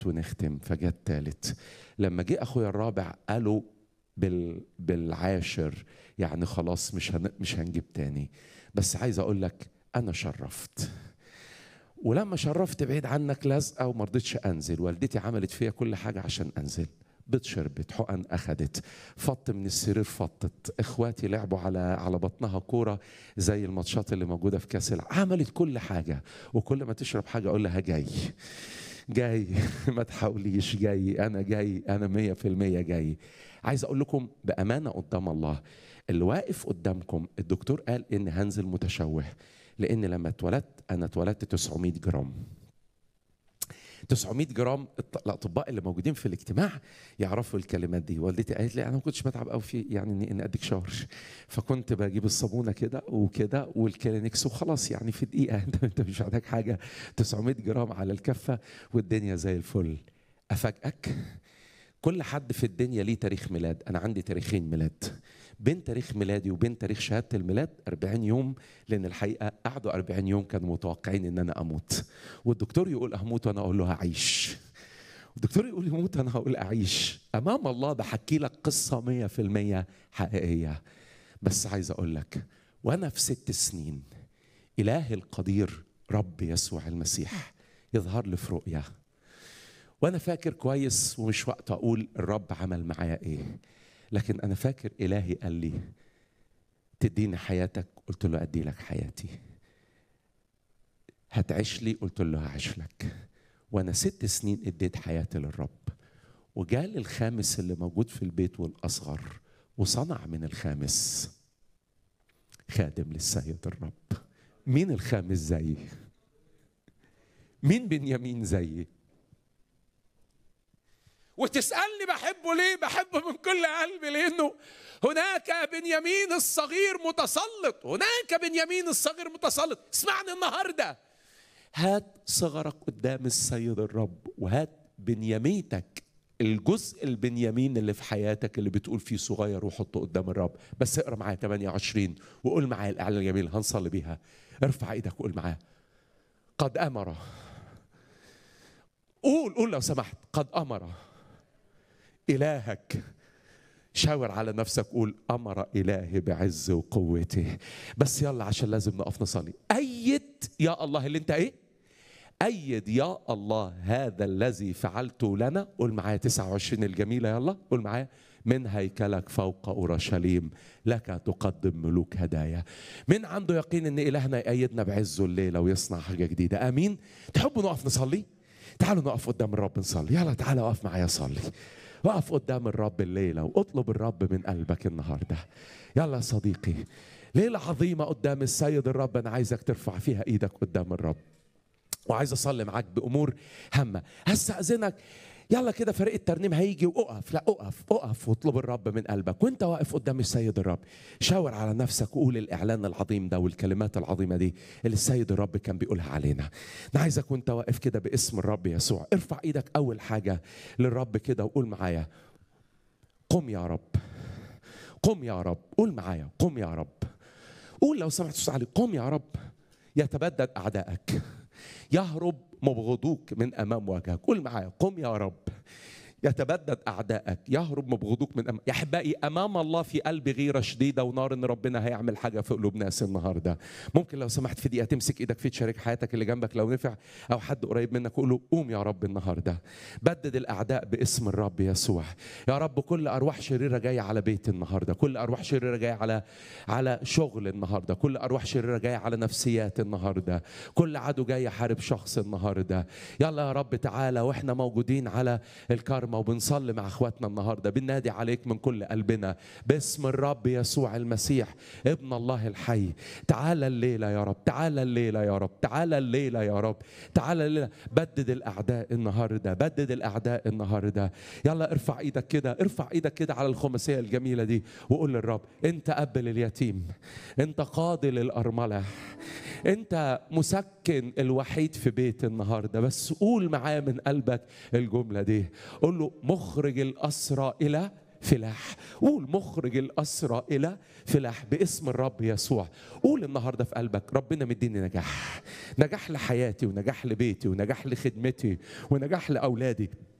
ونختم فجاء التالت لما جه اخويا الرابع قالوا بال بالعاشر يعني خلاص مش هن... مش هنجيب تاني بس عايز اقول لك انا شرفت ولما شرفت بعيد عنك لازقه وما رضيتش انزل والدتي عملت فيا كل حاجه عشان انزل بيض شربت حقن اخدت فط من السرير فطت اخواتي لعبوا على على بطنها كوره زي الماتشات اللي موجوده في كاس العالم عملت كل حاجه وكل ما تشرب حاجه اقول لها جاي جاي ما تحاوليش جاي انا جاي انا مية في المية جاي عايز اقول لكم بامانه قدام الله اللي واقف قدامكم الدكتور قال ان هنزل متشوه لان لما اتولدت انا اتولدت 900 جرام 900 جرام الاطباء اللي موجودين في الاجتماع يعرفوا الكلمات دي والدتي قالت لي انا ما كنتش بتعب قوي في يعني اني اديك شاور فكنت بجيب الصابونه كده وكده والكلينكس وخلاص يعني في دقيقه انت انت مش محتاج حاجه 900 جرام على الكفه والدنيا زي الفل افاجئك كل حد في الدنيا ليه تاريخ ميلاد انا عندي تاريخين ميلاد بين تاريخ ميلادي وبين تاريخ شهاده الميلاد 40 يوم لان الحقيقه قعدوا 40 يوم كانوا متوقعين ان انا اموت والدكتور يقول اموت وانا اقول له هعيش الدكتور يقول يموت انا هقول اعيش امام الله بحكي لك قصه 100% حقيقيه بس عايز اقول لك وانا في ست سنين اله القدير رب يسوع المسيح يظهر لي في رؤيا وانا فاكر كويس ومش وقت اقول الرب عمل معايا ايه لكن انا فاكر الهي قال لي تديني حياتك قلت له ادي لك حياتي هتعيش لي قلت له هعيش لك وانا ست سنين اديت حياتي للرب وجال الخامس اللي موجود في البيت والاصغر وصنع من الخامس خادم للسيد الرب مين الخامس زيي مين بنيامين زيي وتسألني بحبه ليه؟ بحبه من كل قلبي لأنه هناك بنيامين الصغير متسلط، هناك بنيامين الصغير متسلط، اسمعني النهارده هات صغرك قدام السيد الرب وهات بنياميتك الجزء البنيامين اللي في حياتك اللي بتقول فيه صغير وحطه قدام الرب بس اقرا معايا 28 وقول معايا الاعلان الجميل هنصلي بيها ارفع ايدك وقول معايا قد امر قول قول لو سمحت قد امر إلهك شاور على نفسك قول أمر إلهي بعز وقوته بس يلا عشان لازم نقف نصلي أيد يا الله اللي أنت إيه أيد يا الله هذا الذي فعلته لنا قول معايا 29 الجميلة يلا قول معايا من هيكلك فوق أورشليم لك تقدم ملوك هدايا من عنده يقين أن إلهنا يأيدنا بعزه الليلة ويصنع حاجة جديدة آمين تحبوا نقف نصلي تعالوا نقف قدام الرب نصلي يلا تعالى وقف معايا صلي وقف قدام الرب الليلة واطلب الرب من قلبك النهاردة يلا يا صديقي ليلة عظيمة قدام السيد الرب أنا عايزك ترفع فيها إيدك قدام الرب وعايز أصلي معاك بأمور هامة هستأذنك يلا كده فريق الترنيم هيجي واقف لا اقف اقف واطلب الرب من قلبك وانت واقف قدام السيد الرب شاور على نفسك وقول الاعلان العظيم ده والكلمات العظيمه دي اللي السيد الرب كان بيقولها علينا انا عايزك وانت واقف كده باسم الرب يسوع ارفع ايدك اول حاجه للرب كده وقول معايا قم يا رب قم يا رب قول معايا قم يا رب قول لو سمحت صوت علي قم يا رب يتبدد اعدائك يهرب مبغضوك من امام وجهك قول معايا قم يا رب يتبدد اعدائك يهرب مبغضوك من أمام يا احبائي امام الله في قلبي غيره شديده ونار ان ربنا هيعمل حاجه في قلوب ناس النهارده ممكن لو سمحت في دقيقه تمسك ايدك في تشارك حياتك اللي جنبك لو نفع او حد قريب منك قول له قوم يا رب النهارده بدد الاعداء باسم الرب يسوع يا رب كل ارواح شريره جايه على بيت النهارده كل ارواح شريره جايه على على شغل النهارده كل ارواح شريره جايه على نفسيات النهارده كل عدو جاي يحارب شخص النهارده يلا يا رب تعالى واحنا موجودين على الكرم الكرمة وبنصلي مع اخواتنا النهارده بننادي عليك من كل قلبنا باسم الرب يسوع المسيح ابن الله الحي تعالى الليله يا رب تعالى الليله يا رب تعالى الليله يا رب تعالى الليله بدد الاعداء النهارده بدد الاعداء النهارده يلا ارفع ايدك كده ارفع ايدك كده على الخماسيه الجميله دي وقول للرب انت اب لليتيم انت قاضي للارمله انت مسكن الوحيد في بيت النهارده بس قول معايا من قلبك الجمله دي قول له مخرج الاسرى الى فلاح قول مخرج الأسرى إلى فلاح باسم الرب يسوع قول النهاردة في قلبك ربنا مديني نجاح نجاح لحياتي ونجاح لبيتي ونجاح لخدمتي ونجاح لأولادي